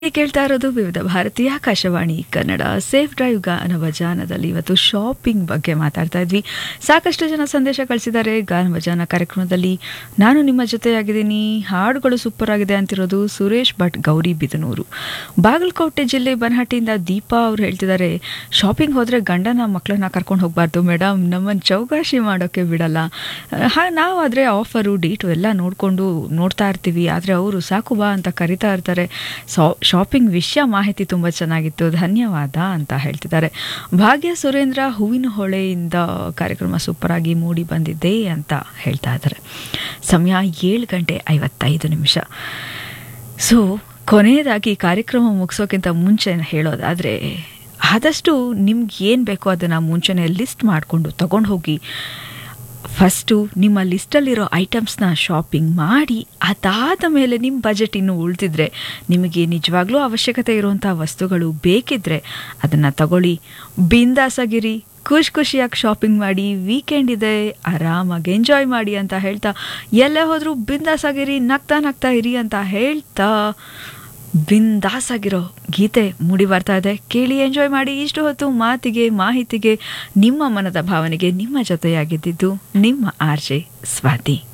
ನೀವು ಕೇಳ್ತಾ ಇರೋದು ವಿವಿಧ ಭಾರತೀಯ ಆಕಾಶವಾಣಿ ಕನ್ನಡ ಸೇಫ್ ಡ್ರೈವ್ ಗಾನವಜಾನದಲ್ಲಿ ಇವತ್ತು ಶಾಪಿಂಗ್ ಬಗ್ಗೆ ಮಾತಾಡ್ತಾ ಇದ್ವಿ ಸಾಕಷ್ಟು ಜನ ಸಂದೇಶ ಕಳಿಸಿದ್ದಾರೆ ಗಾನವಜಾನ ಕಾರ್ಯಕ್ರಮದಲ್ಲಿ ನಾನು ನಿಮ್ಮ ಜೊತೆಯಾಗಿದ್ದೀನಿ ಹಾಡುಗಳು ಸೂಪರ್ ಆಗಿದೆ ಅಂತಿರೋದು ಸುರೇಶ್ ಭಟ್ ಗೌರಿ ಬಿದನೂರು ಬಾಗಲಕೋಟೆ ಜಿಲ್ಲೆ ಬನಹಟ್ಟಿಯಿಂದ ದೀಪಾ ಅವ್ರು ಹೇಳ್ತಿದ್ದಾರೆ ಶಾಪಿಂಗ್ ಹೋದರೆ ಗಂಡನ ಮಕ್ಕಳನ್ನ ಕರ್ಕೊಂಡು ಹೋಗಬಾರ್ದು ಮೇಡಮ್ ನಮ್ಮನ್ನು ಚೌಕಾಶಿ ಮಾಡೋಕ್ಕೆ ಬಿಡಲ್ಲ ಹಾ ನಾವಾದರೆ ಆಫರು ಡೇಟು ಎಲ್ಲ ನೋಡಿಕೊಂಡು ನೋಡ್ತಾ ಇರ್ತೀವಿ ಆದರೆ ಅವರು ಸಾಕು ಬಾ ಅಂತ ಕರಿತಾ ಇರ್ತಾರೆ ಸಾ ಶಾಪಿಂಗ್ ವಿಷಯ ಮಾಹಿತಿ ತುಂಬ ಚೆನ್ನಾಗಿತ್ತು ಧನ್ಯವಾದ ಅಂತ ಹೇಳ್ತಿದ್ದಾರೆ ಭಾಗ್ಯ ಸುರೇಂದ್ರ ಹೂವಿನ ಹೊಳೆಯಿಂದ ಕಾರ್ಯಕ್ರಮ ಸೂಪರಾಗಿ ಮೂಡಿ ಬಂದಿದೆ ಅಂತ ಹೇಳ್ತಾ ಇದ್ದಾರೆ ಸಮಯ ಏಳು ಗಂಟೆ ಐವತ್ತೈದು ನಿಮಿಷ ಸೊ ಕೊನೆಯದಾಗಿ ಕಾರ್ಯಕ್ರಮ ಮುಗಿಸೋಕ್ಕಿಂತ ಮುಂಚೆ ಹೇಳೋದಾದರೆ ಆದಷ್ಟು ನಿಮ್ಗೆ ಏನು ಬೇಕೋ ಅದನ್ನು ಮುಂಚೆನೇ ಲಿಸ್ಟ್ ಮಾಡಿಕೊಂಡು ತಗೊಂಡು ಹೋಗಿ ಫಸ್ಟು ನಿಮ್ಮ ಲಿಸ್ಟಲ್ಲಿರೋ ಐಟಮ್ಸ್ನ ಶಾಪಿಂಗ್ ಮಾಡಿ ಅದಾದ ಮೇಲೆ ನಿಮ್ಮ ಬಜೆಟ್ ಇನ್ನೂ ಉಳಿದಿದ್ರೆ ನಿಮಗೆ ನಿಜವಾಗ್ಲೂ ಅವಶ್ಯಕತೆ ಇರುವಂಥ ವಸ್ತುಗಳು ಬೇಕಿದ್ರೆ ಅದನ್ನು ತಗೊಳ್ಳಿ ಬಿಂದಾಸಾಗಿರಿ ಖುಷಿ ಖುಷಿಯಾಗಿ ಶಾಪಿಂಗ್ ಮಾಡಿ ವೀಕೆಂಡ್ ಇದೆ ಆರಾಮಾಗಿ ಎಂಜಾಯ್ ಮಾಡಿ ಅಂತ ಹೇಳ್ತಾ ಎಲ್ಲೇ ಹೋದರೂ ಬಿಂದಾಸಾಗಿರಿ ನಗ್ತಾ ನಗ್ತಾ ಇರಿ ಅಂತ ಹೇಳ್ತಾ ಬಿಂದಾಸಾಗಿರೋ ಗೀತೆ ಮೂಡಿ ಬರ್ತಾ ಇದೆ ಕೇಳಿ ಎಂಜಾಯ್ ಮಾಡಿ ಇಷ್ಟು ಹೊತ್ತು ಮಾತಿಗೆ ಮಾಹಿತಿಗೆ ನಿಮ್ಮ ಮನದ ಭಾವನೆಗೆ ನಿಮ್ಮ ಜೊತೆಯಾಗಿದ್ದಿದ್ದು ನಿಮ್ಮ ಆರ್ ಜೆ ಸ್ವಾತಿ